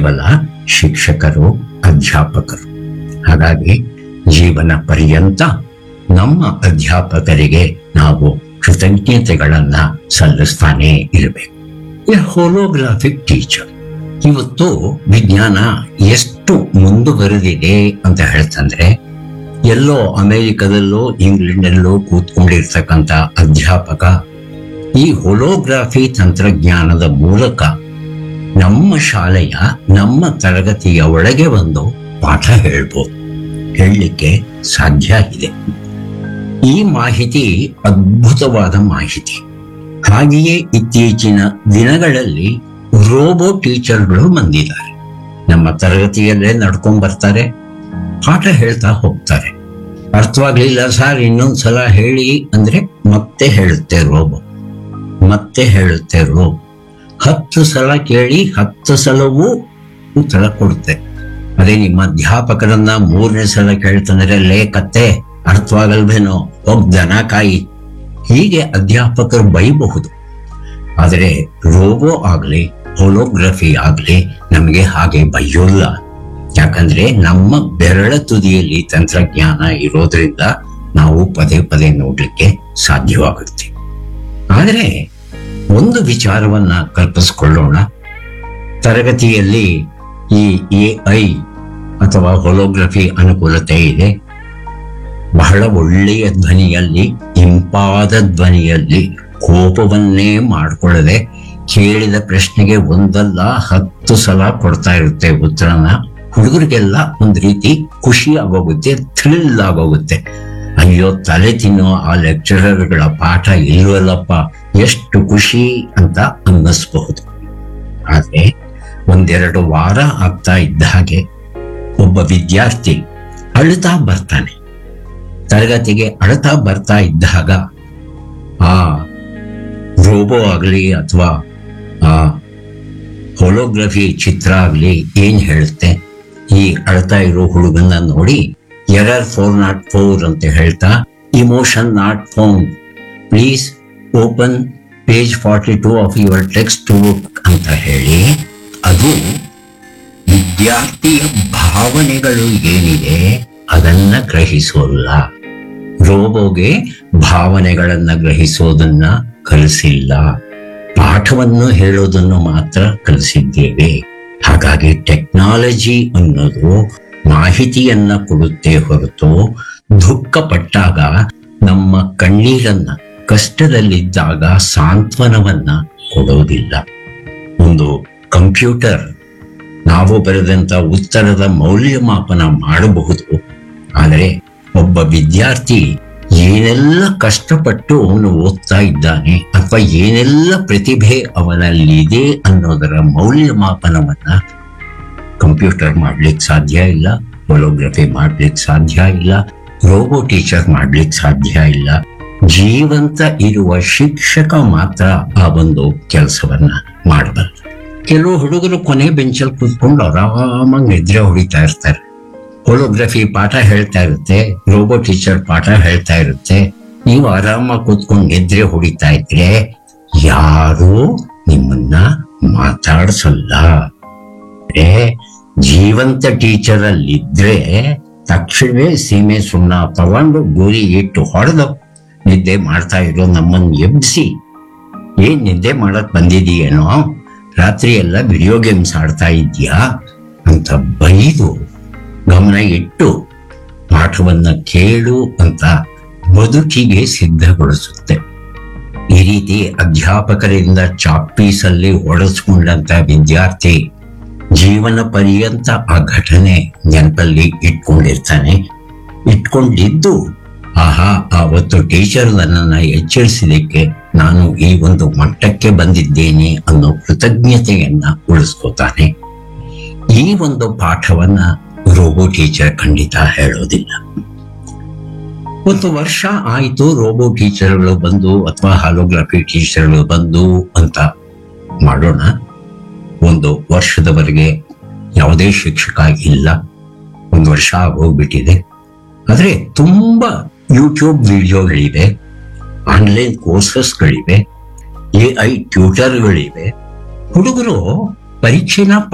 ಕೇವಲ ಶಿಕ್ಷಕರು ಅಧ್ಯಾಪಕರು ಹಾಗಾಗಿ ಜೀವನ ಪರ್ಯಂತ ನಮ್ಮ ಅಧ್ಯಾಪಕರಿಗೆ ನಾವು ಕೃತಜ್ಞತೆಗಳನ್ನ ಸಲ್ಲಿಸ್ತಾನೇ ಇರಬೇಕು ಎ ಹೋಲೋಗ್ರಾಫಿಕ್ ಟೀಚರ್ ಇವತ್ತು ವಿಜ್ಞಾನ ಎಷ್ಟು ಮುಂದುವರೆದಿದೆ ಅಂತ ಹೇಳ್ತಂದ್ರೆ ಎಲ್ಲೋ ಅಮೆರಿಕದಲ್ಲೋ ಇಂಗ್ಲೆಂಡಲ್ಲೋ ಕೂತ್ಕೊಂಡಿರ್ತಕ್ಕಂಥ ಅಧ್ಯಾಪಕ ಈ ಹೋಲೋಗ್ರಾಫಿ ತಂತ್ರಜ್ಞಾನದ ಮೂಲಕ ನಮ್ಮ ಶಾಲೆಯ ನಮ್ಮ ತರಗತಿಯ ಒಳಗೆ ಬಂದು ಪಾಠ ಹೇಳ್ಬೋದು ಹೇಳಲಿಕ್ಕೆ ಸಾಧ್ಯ ಇದೆ ಈ ಮಾಹಿತಿ ಅದ್ಭುತವಾದ ಮಾಹಿತಿ ಹಾಗೆಯೇ ಇತ್ತೀಚಿನ ದಿನಗಳಲ್ಲಿ ರೋಬೋ ಟೀಚರ್ಗಳು ಬಂದಿದ್ದಾರೆ ನಮ್ಮ ತರಗತಿಯಲ್ಲೇ ನಡ್ಕೊಂಡ್ ಬರ್ತಾರೆ ಪಾಠ ಹೇಳ್ತಾ ಹೋಗ್ತಾರೆ ಅರ್ಥವಾಗ್ಲಿಲ್ಲ ಸರ್ ಇನ್ನೊಂದ್ಸಲ ಹೇಳಿ ಅಂದ್ರೆ ಮತ್ತೆ ಹೇಳುತ್ತೆ ರೋಬೋ ಮತ್ತೆ ಹೇಳುತ್ತೆ ರೋಬೋ ಹತ್ತು ಸಲ ಕೇಳಿ ಹತ್ತು ಸಲವೂ ಉತ್ತರ ಕೊಡುತ್ತೆ ಅದೇ ನಿಮ್ಮ ಅಧ್ಯಾಪಕರನ್ನ ಮೂರನೇ ಸಲ ಕೇಳ್ತಂದ್ರೆ ಲೇ ಕತ್ತೆ ಅರ್ಥವಾಗಲ್ವೇನೋ ಒಬ್ಬ ದನ ಕಾಯಿ ಹೀಗೆ ಅಧ್ಯಾಪಕರು ಬೈಬಹುದು ಆದರೆ ರೋಬೋ ಆಗ್ಲಿ ಹೋಲೋಗ್ರಫಿ ಆಗ್ಲಿ ನಮಗೆ ಹಾಗೆ ಬೈಯೋಲ್ಲ ಯಾಕಂದ್ರೆ ನಮ್ಮ ಬೆರಳ ತುದಿಯಲ್ಲಿ ತಂತ್ರಜ್ಞಾನ ಇರೋದ್ರಿಂದ ನಾವು ಪದೇ ಪದೇ ನೋಡ್ಲಿಕ್ಕೆ ಸಾಧ್ಯವಾಗುತ್ತೆ ಆದರೆ ಒಂದು ವಿಚಾರವನ್ನ ಕಲ್ಪಿಸ್ಕೊಳ್ಳೋಣ ತರಗತಿಯಲ್ಲಿ ಈ ಎ ಐ ಅಥವಾ ಹೊಲೋಗ್ರಫಿ ಅನುಕೂಲತೆ ಇದೆ ಬಹಳ ಒಳ್ಳೆಯ ಧ್ವನಿಯಲ್ಲಿ ಇಂಪಾದ ಧ್ವನಿಯಲ್ಲಿ ಕೋಪವನ್ನೇ ಮಾಡಿಕೊಳ್ಳದೆ ಕೇಳಿದ ಪ್ರಶ್ನೆಗೆ ಒಂದಲ್ಲ ಹತ್ತು ಸಲ ಕೊಡ್ತಾ ಇರುತ್ತೆ ಉತ್ತರನ ಹುಡುಗರಿಗೆಲ್ಲ ಒಂದ್ ರೀತಿ ಖುಷಿ ಆಗೋಗುತ್ತೆ ಥ್ರಿಲ್ ಆಗೋಗುತ್ತೆ ಅಯ್ಯೋ ತಲೆ ತಿನ್ನೋ ಆ ಲೆಕ್ಚರರ್ಗಳ ಪಾಠ ಇಲ್ವಲ್ಲಪ್ಪ ಎಷ್ಟು ಖುಷಿ ಅಂತ ಅನ್ನಿಸ್ಬಹುದು ಆದ್ರೆ ಒಂದೆರಡು ವಾರ ಆಗ್ತಾ ಇದ್ದ ಹಾಗೆ ಒಬ್ಬ ವಿದ್ಯಾರ್ಥಿ ಅಳುತ್ತಾ ಬರ್ತಾನೆ ತರಗತಿಗೆ ಅಳುತ್ತಾ ಬರ್ತಾ ಇದ್ದಾಗ ಆ ರೋಬೋ ಆಗ್ಲಿ ಅಥವಾ ಆ ಹೋಲೋಗ್ರಫಿ ಚಿತ್ರ ಆಗ್ಲಿ ಏನ್ ಹೇಳುತ್ತೆ ಈ ಅಳ್ತಾ ಇರೋ ಹುಡುಗನ್ನ ನೋಡಿ ಎರರ್ ಫೋರ್ ನಾಟ್ ಫೋರ್ ಅಂತ ಹೇಳ್ತಾ emotion not phone please open page forty two of your text book ಅಂತ ಹೇಳಿ ಅದು ವಿದ್ಯಾರ್ಥಿಯ ಭಾವನೆಗಳು ಏನಿದೆ ಅದನ್ನ ಗ್ರಹಿಸೋಲ್ಲ ರೋಬೋಗೆ ಭಾವನೆಗಳನ್ನ ಗ್ರಹಿಸೋದನ್ನ ಕಲಿಸಿಲ್ಲ ಪಾಠವನ್ನು ಹೇಳೋದನ್ನು ಮಾತ್ರ ಕಲಿಸಿದ್ದೇವೆ ಹಾಗಾಗಿ ಟೆಕ್ನಾಲಜಿ ಅನ್ನೋದು ಮಾಹಿತಿಯನ್ನ ಕೊಡುತ್ತೆ ಹೊರತು ದುಃಖ ಪಟ್ಟಾಗ ನಮ್ಮ ಕಣ್ಣೀರನ್ನ ಕಷ್ಟದಲ್ಲಿದ್ದಾಗ ಸಾಂತ್ವನವನ್ನ ಕೊಡೋದಿಲ್ಲ ಒಂದು ಕಂಪ್ಯೂಟರ್ ನಾವು ಬರೆದಂತ ಉತ್ತರದ ಮೌಲ್ಯಮಾಪನ ಮಾಡಬಹುದು ಆದರೆ ಒಬ್ಬ ವಿದ್ಯಾರ್ಥಿ ಏನೆಲ್ಲ ಕಷ್ಟಪಟ್ಟು ಅವನು ಓದ್ತಾ ಇದ್ದಾನೆ ಅಥವಾ ಏನೆಲ್ಲ ಪ್ರತಿಭೆ ಅವನಲ್ಲಿದೆ ಅನ್ನೋದರ ಮೌಲ್ಯಮಾಪನವನ್ನ ಕಂಪ್ಯೂಟರ್ ಮಾಡ್ಲಿಕ್ಕೆ ಸಾಧ್ಯ ಇಲ್ಲ ಹೊಲೋಗ್ರಫಿ ಮಾಡ್ಲಿಕ್ಕೆ ಸಾಧ್ಯ ಇಲ್ಲ ರೋಬೋ ಟೀಚರ್ ಮಾಡ್ಲಿಕ್ಕೆ ಸಾಧ್ಯ ಇಲ್ಲ ಜೀವಂತ ಇರುವ ಶಿಕ್ಷಕ ಮಾತ್ರ ಆ ಒಂದು ಕೆಲಸವನ್ನ ಮಾಡಬಲ್ಲ ಕೆಲವು ಹುಡುಗರು ಕೊನೆ ಬೆಂಚಲ್ಲಿ ಕೂತ್ಕೊಂಡು ಆರಾಮಾಗಿ ನಿದ್ರೆ ಹೊಡಿತಾ ಇರ್ತಾರೆ ಹೋಲೋಗ್ರಫಿ ಪಾಠ ಹೇಳ್ತಾ ಇರುತ್ತೆ ರೋಬೋ ಟೀಚರ್ ಪಾಠ ಹೇಳ್ತಾ ಇರುತ್ತೆ ನೀವು ಆರಾಮಾಗಿ ಕೂತ್ಕೊಂಡು ನಿದ್ರೆ ಹೊಡಿತಾ ಇದ್ರೆ ಯಾರು ನಿಮ್ಮನ್ನ ಮಾತಾಡ್ಸಲ್ಲ ಏ, ಜೀವಂತ ಟೀಚರ್ ಅಲ್ಲಿದ್ರೆ ತಕ್ಷಣವೇ ಸೀಮೆ ಸುಣ್ಣ ತಗೊಂಡು ಗುರಿ ಇಟ್ಟು ಹೊಡೆದು ನಿದ್ದೆ ಮಾಡ್ತಾ ಇರೋ ನಮ್ಮನ್ನ ಎಬ್ಸಿ ಏನ್ ನಿದ್ದೆ ಮಾಡಕ್ ಬಂದಿದೀಯೇನೋ ರಾತ್ರಿ ಎಲ್ಲ ವಿಡಿಯೋ ಗೇಮ್ಸ್ ಆಡ್ತಾ ಇದ್ಯಾ ಅಂತ ಬೈದು ಗಮನ ಇಟ್ಟು ಪಾಠವನ್ನ ಕೇಳು ಅಂತ ಬದುಕಿಗೆ ಸಿದ್ಧಗೊಳಿಸುತ್ತೆ ಈ ರೀತಿ ಅಧ್ಯಾಪಕರಿಂದ ಚಾಪೀಸಲ್ಲಿ ಹೊಡೆಸ್ಕೊಂಡಂತ ವಿದ್ಯಾರ್ಥಿ ಜೀವನ ಪರ್ಯಂತ ಆ ಘಟನೆ ನೆನಪಲ್ಲಿ ಇಟ್ಕೊಂಡಿರ್ತಾನೆ ಇಟ್ಕೊಂಡಿದ್ದು ಆಹಾ ಆವತ್ತು ಟೀಚರ್ ನನ್ನನ್ನ ಎಚ್ಚರಿಸಿದಕ್ಕೆ ನಾನು ಈ ಒಂದು ಮಟ್ಟಕ್ಕೆ ಬಂದಿದ್ದೇನೆ ಅನ್ನೋ ಕೃತಜ್ಞತೆಯನ್ನ ಉಳಿಸ್ಕೋತಾನೆ ಈ ಒಂದು ಪಾಠವನ್ನ ರೋಬೋ ಟೀಚರ್ ಖಂಡಿತ ಹೇಳೋದಿಲ್ಲ ಒಂದು ವರ್ಷ ಆಯ್ತು ರೋಬೋ ಟೀಚರ್ಗಳು ಬಂದು ಅಥವಾ ಹಾಲೋಗ್ರಫಿ ಟೀಚರ್ಗಳು ಬಂದು ಅಂತ ಮಾಡೋಣ ಒಂದು ವರ್ಷದವರೆಗೆ ಯಾವುದೇ ಶಿಕ್ಷಕ ಇಲ್ಲ ಒಂದು ವರ್ಷ ಆಗೋಗ್ಬಿಟ್ಟಿದೆ ಆದ್ರೆ ತುಂಬಾ ಯೂಟ್ಯೂಬ್ ವಿಡಿಯೋಗಳಿವೆ ಆನ್ಲೈನ್ ಕೋರ್ಸಸ್ಗಳಿವೆ ಎ ಐ ಟ್ಯೂಟರ್ಗಳಿವೆ ಹುಡುಗರು ಪರೀಕ್ಷೆನ